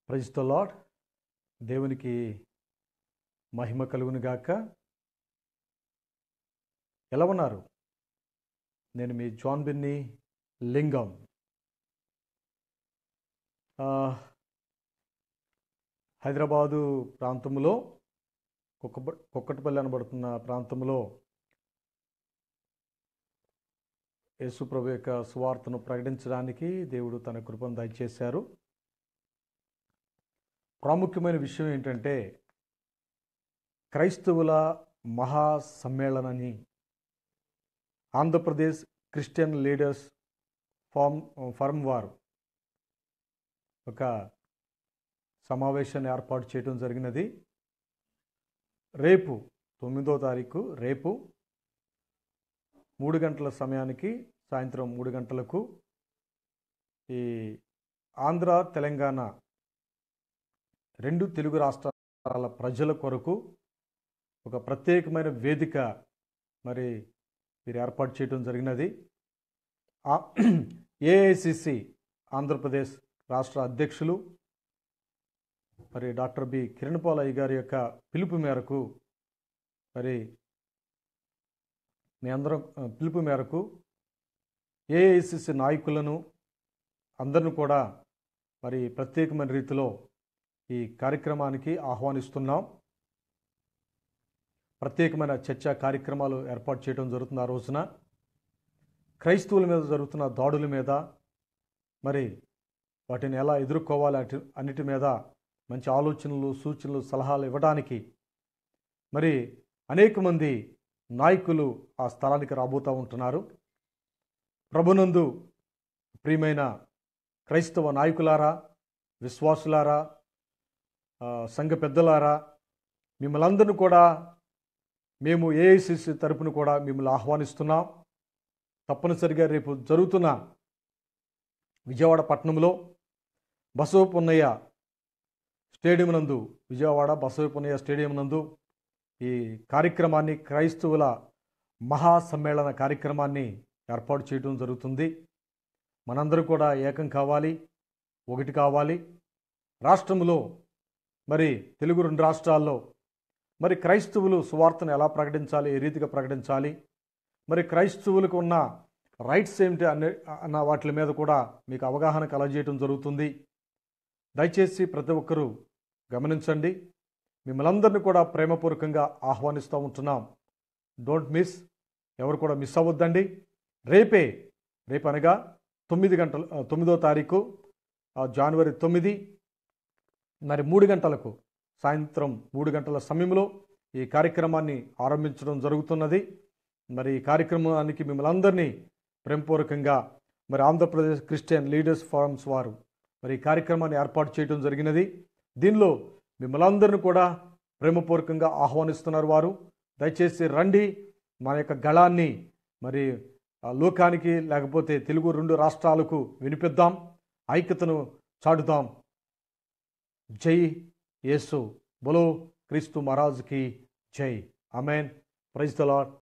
praise the lord దేవునికి మహిమ కలుగును గాక ఎలా ఉన్నారు నేను మీ జాన్ బిన్ని లింగం ఆ, హైదరాబాదు ప్రాంతంలో కుక్క కుక్కటిపల్లి అనబడుతున్న ప్రాంతంలో యేసుప్రభు యొక్క సువార్తను ప్రకటించడానికి దేవుడు తన కృపను దయచేశారు ప్రాముఖ్యమైన విషయం ఏంటంటే క్రైస్తవుల మహా సమ్మేళనని Andhra Pradesh Christian leaders forum forum వారు ఒక సమావేశాన్ని ఏర్పాటు చేయడం జరిగినది రేపు తొమ్మిదో తారీఖు రేపు మూడు గంటల సమయానికి సాయంత్రం మూడు గంటలకు ఈ ఆంధ్ర తెలంగాణ రెండు తెలుగు రాష్ట్రాల ప్రజల కొరకు ఒక ప్రత్యేకమైన వేదిక మరి మీరు ఏర్పాటు చేయడం జరిగినది ఏఐసిసి ఆంధ్రప్రదేశ్ రాష్ట్ర అధ్యక్షులు మరి డాక్టర్ బి కిరణ్ అయ్య గారి యొక్క పిలుపు మేరకు మరి మీ అందరం ఆ, పిలుపు మేరకు ఏఐసిసి నాయకులను అందరిని కూడా మరి ప్రత్యేకమైన రీతిలో ఈ కార్యక్రమానికి ఆహ్వానిస్తున్నాం ప్రత్యేకమైన చర్చా కార్యక్రమాలు ఏర్పాటు చేయడం జరుగుతుంది ఆ రోజున క్రైస్తవుల మీద జరుగుతున్న దాడుల మీద మరి వాటిని ఎలా ఎదుర్కోవాలి అటు అన్నిటి మీద మంచి ఆలోచనలు సూచనలు సలహాలు ఇవ్వడానికి మరి అనేక మంది నాయకులు ఆ స్థలానికి రాబోతూ ఉంటున్నారు ప్రభునందు ప్రియమైన క్రైస్తవ నాయకులారా విశ్వాసులారా ఆ, సంఘ పెద్దలారా మిమ్మల్ని అందరిని కూడా మేము ఏఐసిసి తరపున కూడా మిమ్మల్ని ఆహ్వానిస్తున్నాం తప్పనిసరిగా రేపు జరుగుతున్న విజయవాడ పట్టణంలో బసవపున్నయ్య స్టేడియం నందు విజయవాడ బసవపున్నయ్య స్టేడియం నందు ఈ కార్యక్రమాన్ని క్రైస్తవుల మహా సమ్మేళన కార్యక్రమాన్ని ఏర్పాటు చేయడం జరుగుతుంది మనందరం కూడా ఏకం కావాలి ఒకటి కావాలి రాష్ట్రంలో మరి తెలుగు రెండు రాష్ట్రాల్లో మరి క్రైస్తవులు సువార్తను ఎలా ప్రకటించాలి ఏ రీతిగా ప్రకటించాలి మరి క్రైస్తవులకు ఉన్న రైట్స్ ఏమిటి అనే అన్న వాటి మీద కూడా మీకు అవగాహన కలగజేయడం జరుగుతుంది దయచేసి ప్రతి ఒక్కరూ గమనించండి మిమ్మల్ని అందరినీ కూడా ప్రేమపూర్వకంగా ఆహ్వానిస్తూ ఉంటున్నాం డోంట్ మిస్ ఎవరు కూడా మిస్ అవ్వద్దండి రేపే రేపు అనగా తొమ్మిది గంటల ఆ, తొమ్మిదో తారీఖు ఆ, జనవరి తొమ్మిది మరి మూడు గంటలకు సాయంత్రం మూడు గంటల సమయంలో ఈ కార్యక్రమాన్ని ఆరంభించడం జరుగుతున్నది మరి ఈ కార్యక్రమానికి మిమ్మల్ని అందరినీ ప్రేమపూర్వకంగా మరి ఆంధ్రప్రదేశ్ క్రిస్టియన్ లీడర్స్ ఫోరమ్స్ వారు మరి ఈ కార్యక్రమాన్ని ఏర్పాటు చేయడం జరిగినది దీనిలో మిమ్మల్ని అందరినీ కూడా ప్రేమపూర్వకంగా ఆహ్వానిస్తున్నారు వారు దయచేసి రండి మన యొక్క గళాన్ని మరి ఆ లోకానికి లేకపోతే తెలుగు రెండు రాష్ట్రాలకు వినిపిద్దాం ఐక్యతను చాటుదాం జై యేసు బలో క్రీస్తు మహారాజుకి జై అమెన్ ప్రైజ్ ద లాడ్